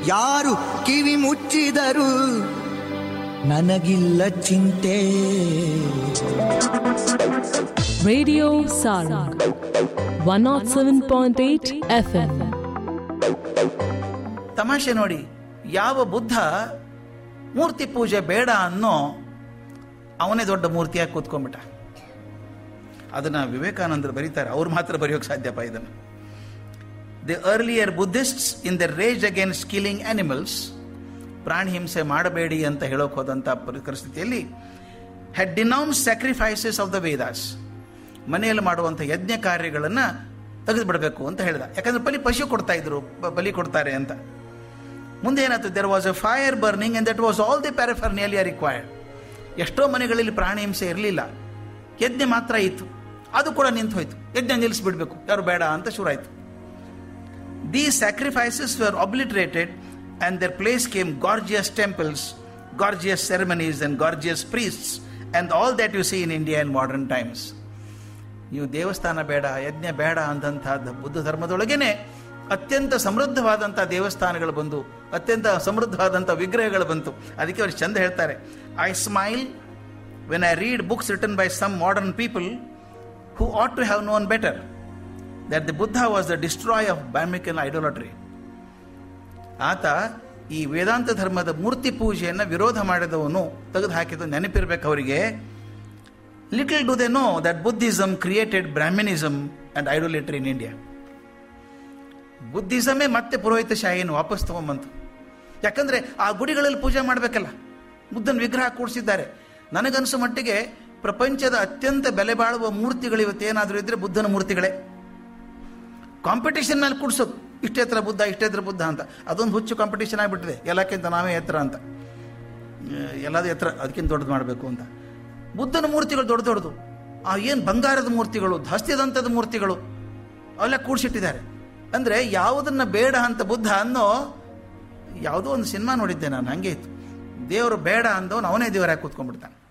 ಯಾರು ಕಿವಿ ಮುಚ್ಚಿದರು ನನಗಿಲ್ಲ ಚಿಂತೆ Radio Sarang 107.8 FM. ತಮಾಷೆ ನೋಡಿ ಯಾವ ಬುದ್ಧ ಮೂರ್ತಿ ಪೂಜೆ ಬೇಡ ಅನ್ನೋ ಅವನೇ ದೊಡ್ಡ ಮೂರ್ತಿಯಾಗಿ ಕೂತ್ಕೊಂಡ್ಬಿಟ್ಟ ಅದನ್ನ ವಿವೇಕಾನಂದರು ಬರೀತಾರೆ ಅವ್ರು ಮಾತ್ರ ಬರೆಯೋಕೆ ಸಾಧ್ಯಪ್ಪ ಇದನ್ನು the earlier Buddhists in the rage against killing animals ಪ್ರಾಣಿ ಹಿಂಸೆ ಮಾಡಬೇಡಿ ಅಂತ ಹೇಳೋಕೆ ಹೋದಂಥ ಪರಿ- ಪರಿಸ್ಥಿತಿಯಲ್ಲಿ had denounce sacrifices of the Vedas ಮನೆಯಲ್ಲಿ ಮಾಡುವಂಥ ಯಜ್ಞ ಕಾರ್ಯಗಳನ್ನು ತೆಗೆದು ಬಿಡಬೇಕು ಅಂತ ಹೇಳಿದ ಯಾಕಂದ್ರೆ ಬಲಿ ಪಶು ಕೊಡ್ತಾ ಇದ್ರು ಬ- ಬಲಿ ಕೊಡ್ತಾರೆ ಅಂತ ಮುಂದೆ ಏನಾಯ್ತು there was a fire burning and that was all the paraphernalia required ಎಷ್ಟೋ ಮನೆಗಳಲ್ಲಿ ಪ್ರಾಣಿ ಹಿಂಸೆ ಇರಲಿಲ್ಲ ಯಜ್ಞ ಮಾತ್ರ ಇತ್ತು ಅದು ಕೂಡ ನಿಂತು ಹೋಯ್ತು ಯಜ್ಞ ನಿಲ್ಲಿಸ್ಬಿಡ್ಬೇಕು ಯಾರು ಬೇಡ ಅಂತ ಶುರುವಾಯಿತು These sacrifices were obliterated, and their place came gorgeous temples, gorgeous ceremonies, and gorgeous priests, and all that you see in India in modern times. ನೀವು ದೇವಸ್ಥಾನ ಬೇಡ ಯಜ್ಞ ಬೇಡ ಅಂದಂತಹ ಬುದ್ಧ ಧರ್ಮದೊಳಗೇನೆ ಅತ್ಯಂತ ಸಮೃದ್ಧವಾದಂಥ ದೇವಸ್ಥಾನಗಳು ಬಂದು ಅತ್ಯಂತ ಸಮೃದ್ಧವಾದಂಥ ವಿಗ್ರಹಗಳು ಬಂತು ಅದಕ್ಕೆ ಅವ್ರು ಚಂದ ಹೇಳ್ತಾರೆ I smile when I read books written by some modern people who ought to have known better that the Buddha was the destroy of Brahminical idolatry ಆತ ಈ ವೇದಾಂತ ಧರ್ಮದ ಮೂರ್ತಿ ಪೂಜೆಯನ್ನು ವಿರೋಧ ಮಾಡಿದವನು ತೆಗೆದು ಹಾಕಿದ ನೆನಪಿರ್ಬೇಕು ಅವರಿಗೆ little do they know that Buddhism created Brahminism and idolatry in India ಬುದ್ಧಿಸಮೇ ಮತ್ತೆ ಪುರೋಹಿತಶಾಹಿಯನ್ನು ವಾಪಸ್ ತಗೊಂಬಂತು ಯಾಕಂದ್ರೆ ಆ ಗುಡಿಗಳಲ್ಲಿ ಪೂಜೆ ಮಾಡಬೇಕಲ್ಲ ಬುದ್ಧನ ವಿಗ್ರಹ ಕೂಡಿಸಿದ್ದಾರೆ ನನಗನ್ಸೋ ಮಟ್ಟಿಗೆ ಪ್ರಪಂಚದ ಅತ್ಯಂತ ಬೆಲೆ ಬಾಳುವ ಮೂರ್ತಿಗಳು ಇವತ್ತೇನಾದರೂ ಇದ್ರೆ ಬುದ್ಧನ ಮೂರ್ತಿಗಳೇ ಕಾಂಪಿಟೇಷನ್ ಮೇಲೆ ಕೂಡ್ಸೋದು ಇಷ್ಟೇ ಎತ್ತರ ಬುದ್ಧ ಇಷ್ಟೇ ಎತ್ತರ ಬುದ್ಧ ಅಂತ ಅದೊಂದು ಹುಚ್ಚು ಕಾಂಪಿಟೇಷನ್ ಆಗಿಬಿಟ್ಟಿದೆ ಎಲ್ಲಕ್ಕಿಂತ ನಾವೇ ಎತ್ತರ ಅಂತ ಎಲ್ಲದೂ ಎತ್ತರ ಅದಕ್ಕಿಂತ ದೊಡ್ಡದು ಮಾಡಬೇಕು ಅಂತ ಬುದ್ಧನ ಮೂರ್ತಿಗಳು ದೊಡ್ಡ ದೊಡ್ಡದು ಆ ಏನು ಬಂಗಾರದ ಮೂರ್ತಿಗಳು ಧಾಸ್ತಿದಂಥದ ಮೂರ್ತಿಗಳು ಅವೆಲ್ಲ ಕೂಡಿಸಿಟ್ಟಿದ್ದಾರೆ ಅಂದರೆ ಯಾವುದನ್ನ ಬೇಡ ಅಂತ ಬುದ್ಧ ಅನ್ನೋ ಯಾವುದೋ ಒಂದು ಸಿನಿಮಾ ನೋಡಿದ್ದೆ ನಾನು ಹಂಗೆ ಇತ್ತು ದೇವರು ಬೇಡ ಅಂದವನು ಅವನೇ ದೇವರಾಗಿ ಕೂತ್ಕೊಂಡ್ಬಿಡ್ತಾನೆ